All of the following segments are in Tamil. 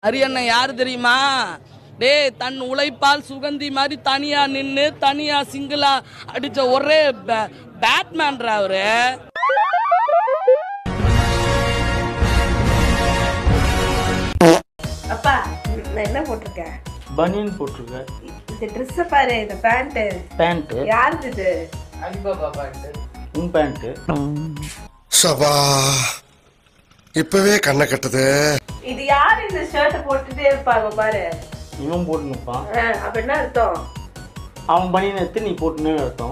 அரியண்ணன் யாரு தெரியுமா டேய் தன் உழைப்பால் சுகந்தி மாதிரி தனியா நின்னு தனியா சிங்கிளா அடிச்ச ஒரே பே- பேட்மேன்ரா அவரு அப்பா நான் என்ன போட்டிருக்கேன் பனியன் போட்டிருக்க இந்த ட்ரெஸ்ஸை பாரு இந்த பேண்ட் பேண்ட்டு யாருது இது உன் பேண்ட்டு சபா இப்பவே கண்ணை கட்டுது இது யார் இந்த ஷர்ட்டை போட்டுட்டே இருப்பாங்க பாரு இவன் போட்டு நிற்பான் ஆ, அப்ப என்ன அர்த்தம் அவன் பனியன் எடுத்து நீ போட்டுனே அர்த்தம்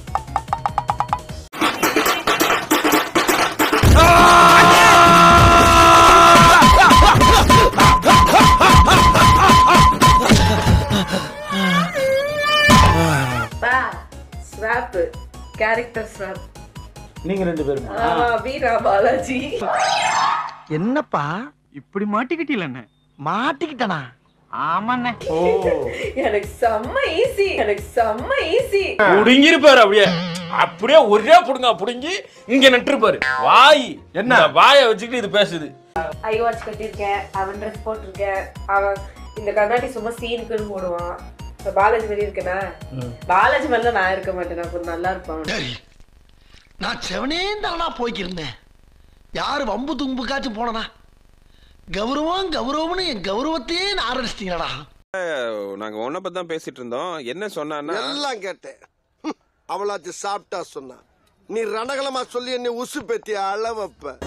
பா ஸ்வாப் கேரக்டர் ஸ்வாப் நீங்க ரெண்டு பேருமா வீரா பாலாஜி என்னப்பா இப்படி மாட்டிக்கிட்டீல என்ன மாட்டிக்கிட்டனா ஆமாண்ணே ஓ எனக்கு செம்ம ஈஸி எனக்கு செம்ம ஈஸி புடுங்கிருப்பாரு அப்படியே அப்படியே ஒரே புடுங்க புடுங்கி இங்க நட்டுருப்பாரு வாய் என்ன வாயை வச்சுக்கிட்டு இது பேசுது ஐ வாட்ச் கட்டியிருக்கேன் அவன் ட்ரெஸ் போட்டிருக்கேன் அவன் இந்த கண்ணாடி சும்மா சீனுக்குன்னு போடுவான் இப்ப பாலாஜி மாதிரி இருக்கேனா பாலாஜி மாதிரில நான் இருக்க மாட்டேன் நான் கொஞ்சம் நல்லா இருப்பான் நான் செவனே தானா போய்க்கிருந்தேன் யாரு வம்பு தும்புக்காச்சும் போனனா கௌரவம் கௌரவம்னு என் கௌரவத்தையே ஆரம்பிச்சிட்டீங்களா நாங்க உன்னை பத்தி தான் பேசிட்டு இருந்தோம் என்ன சொன்னான்னா எல்லாம் கேட்டேன் ஹம், அவளாச்சு சாப்பிட்டா சொன்னா நீ ரணகலமா சொல்லி என்னை உசு பெத்தி அள வைப்ப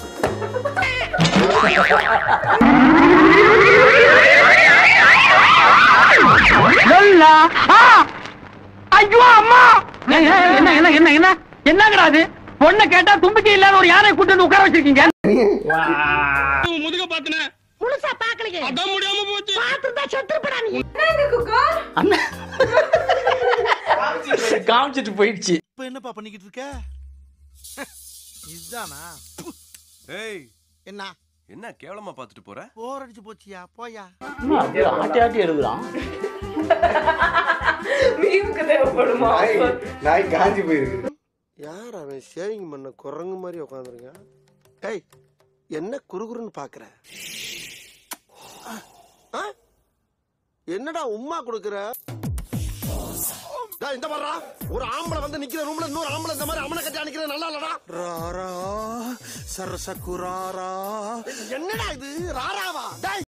ஐயோ அம்மா என்ன என்ன என்ன என்ன என்ன என்னங்கடா அது பொண்ணை கேட்டா தும்பிக்கை இல்லாத ஒரு யானை கூட்டு வந்து உட்கார வச்சிருக்கீங்க முதுக பாத்துன முழுசா பாக்கலையே அதான் முடியாம போச்சு என்னங்க குக்கா காமிச்சிட்டு போயிடுச்சு இப்ப என்னப்பா பண்ணிக்கிட்டு இருக்க இதுதானா ஏய் என்ன என்ன கேவலமா பார்த்துட்டு போற போர் அடிச்சு போச்சியா போயா என்ன அப்படியே ஆட்டி ஆட்டி எடுக்கிறான் மீமுக்கு தேவைப்படுமா நாய் காஞ்சி போயிருக்கு யார் அவன் சேவிங் பண்ண குரங்கு மாதிரி உட்காந்துருக்கான் ஏய் என்ன குறுகுறுன்னு பாக்குற ஆ? என்னடா உம்மா கொடுக்குற டேய், இந்த மாதிரிடா ஒரு ஆம்பளை வந்து நிக்கிற ரூம்ல இன்னொரு ஆம்பளை இந்த மாதிரி அவனை கட்டி அணிக்கிற நல்லா இல்லடா ராரா சரச குராரா என்னடா இது ராராவா டேய்